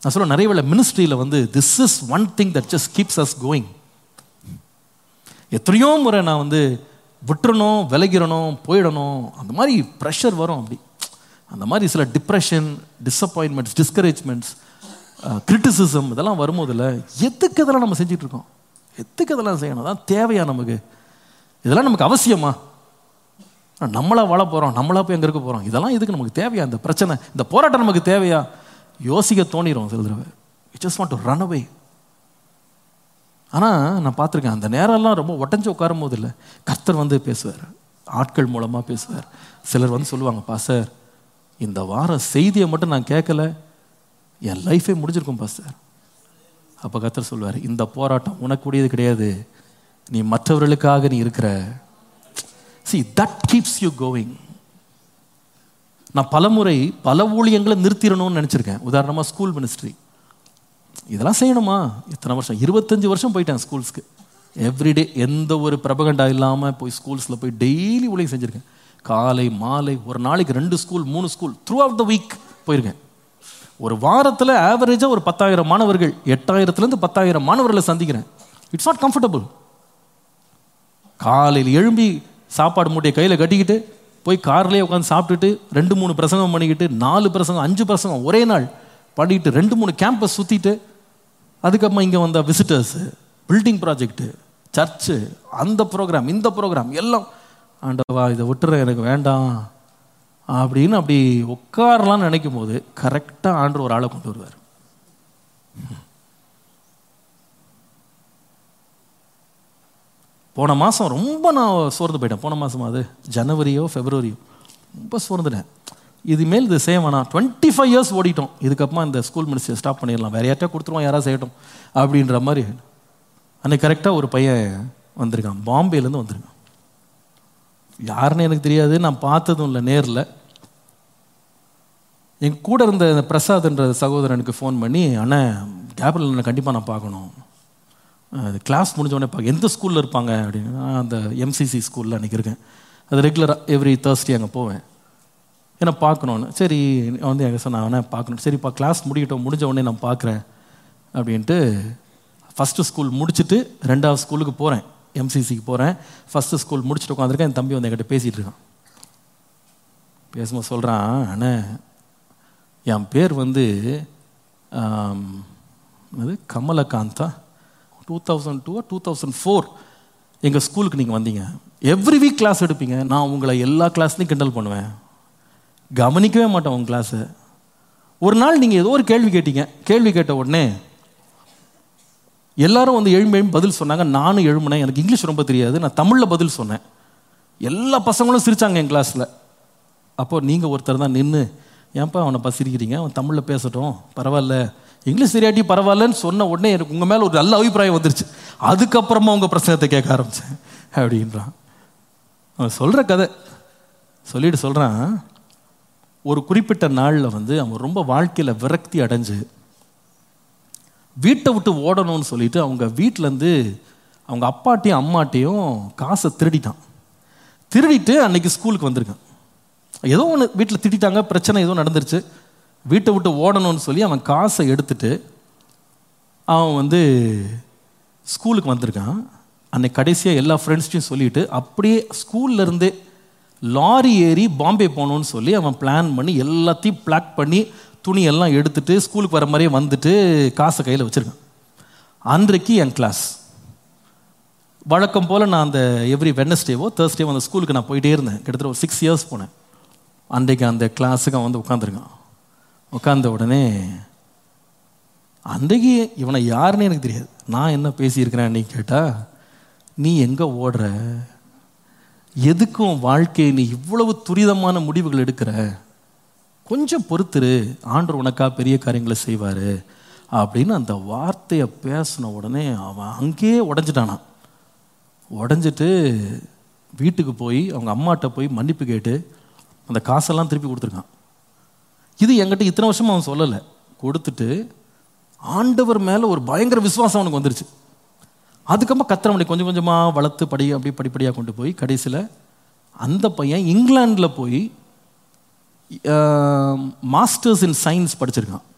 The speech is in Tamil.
நான் சொல்ல நிறைய வேளை மினிஸ்ட்ரியில் வந்து this is one thing that just keeps us going எத்தனையோ முறை நான் வந்து விட்டுறணும் விலகிடணும் போயிடணும் அந்த மாதிரி ப்ரெஷர் வரும் அப்படி அந்த மாதிரி சில டிப்ரெஷன் டிஸப்பாயின்மெண்ட்ஸ் டிஸ்கரேஜ்மெண்ட்ஸ் கிரிட்டிசிசம் இதெல்லாம் வரும்போதில் எதுக்கு இதெல்லாம் நம்ம செஞ்சுட்டு இருக்கோம் எதுக்கு இதெல்லாம் செய்யணும் அதான் தேவையா நமக்கு இதெல்லாம் நமக்கு அவசியமா நம்மளா வாழ போகிறோம் நம்மளா போய் எங்கே இருக்க போகிறோம் இதெல்லாம் இதுக்கு நமக்கு தேவையா இந்த பிரச்சனை இந்த போராட்டம் நமக்கு தேவையா யோசிக்க தோணிரும் சில தடவை just want to run away ஆனால் நான் பார்த்துருக்கேன் அந்த நேரம்லாம் ரொம்ப உடஞ்சி உட்காரும் போது இல்லை கர்த்தர் வந்து பேசுவார் ஆட்கள் மூலமாக பேசுவார் சிலர் வந்து சொல்லுவாங்க பாஸ்டர் இந்த வார செய்தியை மட்டும் நான் கேட்கல என் லைஃபே முடிஞ்சிருக்கும் பாஸ்டர் அப்போ கர்த்தர் சொல்லுவார் இந்த போராட்டம் உனக்குடையது கிடையாது நீ மற்றவர்களுக்காக நீ இருக்கிற see that keeps you going நான் பலமுறை பல ஊழியங்களை நிறுத்திடணும்னு நினச்சிருக்கேன் உதாரணமாக ஸ்கூல் மினிஸ்ட்ரி இதெல்லாம் செய்யணுமா இத்தனை வருஷம் இருபத்தஞ்சு வருஷம் போயிட்டேன் ஸ்கூல்ஸ்க்கு எவ்ரிடே எந்த ஒரு பிரபகண்டா இல்லாமல் போய் ஸ்கூல்ஸில் போய் டெய்லி ஊழியம் செஞ்சுருக்கேன் காலை மாலை ஒரு நாளைக்கு ரெண்டு ஸ்கூல் மூணு school throughout the week போயிருக்கேன் ஒரு வாரத்தில் ஆவரேஜாக ஒரு பத்தாயிரம் மாணவர்கள் எட்டாயிரத்துலேருந்து பத்தாயிரம் மாணவர்களை சந்திக்கிறேன் இட்ஸ் நாட் கம்ஃபர்டபுள் காலையில் எழும்பி சாப்பாடு மூட்டையை கையில் கட்டிக்கிட்டு போய் கார்லேயே உட்காந்து சாப்பிட்டுட்டு ரெண்டு மூணு பிரசங்கம் பண்ணிக்கிட்டு நாலு பிரசங்கம் அஞ்சு பிரசங்கம் ஒரே நாள் பண்ணிட்டு ரெண்டு மூணு கேம்பஸ் சுற்றிட்டு அதுக்கப்புறமா இங்கே வந்த விசிட்டர்ஸு பில்டிங் ப்ராஜெக்ட்டு சர்ச்சு அந்த ப்ரோக்ராம் இந்த ப்ரோக்ராம் எல்லாம் ஆண்டவா இதை விட்டுறேன் எனக்கு வேண்டாம் அப்படின்னு அப்படி உட்காரலாம்னு நினைக்கும் போது கரெக்டாக ஆண்டு ஒரு ஆளை கொண்டு வருவார் போன மாதம் ரொம்ப நான் சோர்ந்து போயிட்டேன் போன மாதம் அது ஜனவரியோ ஃபெப்ரவரியோ ரொம்ப சோர்ந்துட்டேன் இதுமேல் இது செய்ய வேணாம் டுவெண்ட்டி ஃபைவ் இயர்ஸ் ஓடிட்டோம் இதுக்கப்புறமா இந்த ஸ்கூல் மினிஸ்டர் ஸ்டாப் பண்ணிடலாம் வேற யார்ட்டா கொடுத்துருவோம் யாராவது செய்யட்டும் அப்படின்ற மாதிரி அன்னைக்கு கரெக்டாக ஒரு பையன் வந்திருக்கான் பாம்பேலேருந்து வந்திருக்கான் யாருன்னு எனக்கு தெரியாது நான் பார்த்ததும் இல்லை நேரில் என் கூட இருந்த இந்த பிரசாத்ன்ற சகோதரனுக்கு ஃபோன் பண்ணி அண்ணன் கேபிட்டல் நான் கண்டிப்பாக நான் பார்க்கணும் அது கிளாஸ் முடிஞ்ச உடனே பார்க்க எந்த ஸ்கூலில் இருப்பாங்க அப்படின்னு நான் அந்த எம்சிசி ஸ்கூலில் அன்றைக்கி இருக்கேன் அது ரெகுலராக எவ்ரி தேர்ஸ்டே அங்கே போவேன் ஏன்னா பார்க்கணுன்னு சரி வந்து எங்கள் சொன்ன அவனை பார்க்கணும் சரிப்பா கிளாஸ் முடிக்கட்டும் முடிஞ்ச உடனே நான் பார்க்குறேன் அப்படின்ட்டு ஃபஸ்ட்டு ஸ்கூல் முடிச்சுட்டு ரெண்டாவது ஸ்கூலுக்கு போகிறேன் எம்சிசிக்கு போகிறேன் ஃபஸ்ட்டு ஸ்கூல் முடிச்சுட்டு உட்காந்துருக்கேன் என் தம்பி வந்து என்கிட்ட பேசிகிட்டு இருக்கான் பேசும்போது சொல்கிறான் அண்ணே என் பேர் வந்து ஆம், அது Kamalakanta two thousand two two thousand four எங்கள் ஸ்கூலுக்கு நீங்கள் வந்தீங்க எவ்ரி வீக் கிளாஸ் எடுப்பீங்க நான் உங்களை எல்லா கிளாஸ்லையும் கிண்டல் பண்ணுவேன் கவனிக்கவே மாட்டேன் உங்கள் கிளாஸை ஒரு நாள் நீங்கள் ஏதோ ஒரு கேள்வி கேட்டீங்க கேள்வி கேட்ட உடனே எல்லாரும் வந்து எழும்பி எழும்பி பதில் சொன்னாங்க நானும் எழும்பினேன் எனக்கு இங்கிலீஷ் ரொம்ப தெரியாது நான் தமிழில் பதில் சொன்னேன் எல்லா பசங்களும் சிரிச்சாங்க என் கிளாஸில் அப்போ நீங்கள் ஒருத்தர் தான் நின்று ஏன்ப்பா அவனை பசிரிக்கிறீங்க அவன் தமிழில் பேசட்டும் பரவாயில்ல இங்கிலீஷ் தெரியாட்டி பரவாயில்லன்னு சொன்ன உடனே எனக்கு உங்கள் மேலே ஒரு நல்ல அபிப்பிராயம் வந்துருச்சு அதுக்கப்புறமா உங்கள் பிரச்சனத்தை கேட்க ஆரம்பித்தேன் அப்படின்றான் அவன் சொல்கிற கதை சொல்லிட்டு சொல்கிறான் ஒரு குறிப்பிட்ட நாளில் வந்து அவன் ரொம்ப வாழ்க்கையில் விரக்தி அடைஞ்சு வீட்டை விட்டு ஓடணும்னு சொல்லிட்டு அவங்க வீட்டிலேருந்து அவங்க அப்பாட்டையும் அம்மாட்டையும் காசை திருடிட்டான் திருடிட்டு அன்னைக்கு ஸ்கூலுக்கு வந்திருக்கான் ஏதோ ஒன்று வீட்டில் திட்டிட்டாங்க பிரச்சனை ஏதோ நடந்துருச்சு வீட்டை விட்டு ஓடணும்னு சொல்லி அவன் காசை எடுத்துட்டு அவன் வந்து ஸ்கூலுக்கு வந்திருக்கான் அன்னைக்கு கடைசியாக எல்லா ஃப்ரெண்ட்ஸ்டையும் சொல்லிட்டு அப்படியே ஸ்கூல்ல இருந்தே லாரி ஏறி பாம்பே போகணும்னு சொல்லி அவன் பிளான் பண்ணி எல்லாத்தையும் பிளாக் பண்ணி துணி எல்லாம் எடுத்துட்டு ஸ்கூலுக்கு வர மாதிரியே வந்துட்டு காசை கையில் வச்சுருக்கான் அன்றைக்கு என் கிளாஸ் வழக்கம் போல் நான் அந்த எவ்ரி வெனஸ்டேவோ தேர்ஸ்டேவோ அந்த ஸ்கூலுக்கு நான் போயிட்டே இருந்தேன் கிட்டத்தட்ட ஒரு சிக்ஸ் இயர்ஸ் போனேன் அன்றைக்கு அந்த கிளாஸுக்கு அவன் வந்து உட்காந்துருக்கான் உட்காந்த உடனே அன்றைக்கு இவனை யாருன்னு எனக்கு தெரியாது நான் என்ன பேசியிருக்கிறேன் அன்னைக்கு கேட்டால் நீ எங்கே ஓடுற எதுக்கும் வாழ்க்கையை நீ இவ்வளவு துரிதமான முடிவுகள் எடுக்கிற கொஞ்சம் பொறுத்துரு ஆண்டவர் உனக்கா பெரிய காரியங்களை செய்வார் அப்படின்னு அந்த வார்த்தையை பேசின உடனே அவன் அங்கேயே உடஞ்சிட்டானா உடஞ்சிட்டு வீட்டுக்கு போய் அவங்க அம்மாட்ட போய் மன்னிப்பு கேட்டு அந்த காசெல்லாம் திருப்பி கொடுத்துருக்கான் இது என்கிட்ட இத்தனை வருஷமா அவன் சொல்லலை கொடுத்துட்டு ஆண்டவர் மேலே ஒரு பயங்கர விசுவாசம் அவனுக்கு வந்துருச்சு அதுக்கப்புறம் கத்திரமணி கொஞ்சம் கொஞ்சமாக வளர்த்து படி அப்படி படிப்படியாக கொண்டு போய் கடைசியில் அந்த பையன் இங்கிலாந்தில் போய் மாஸ்டர்ஸ் இன் சயின்ஸ் படிச்சிருக்கான்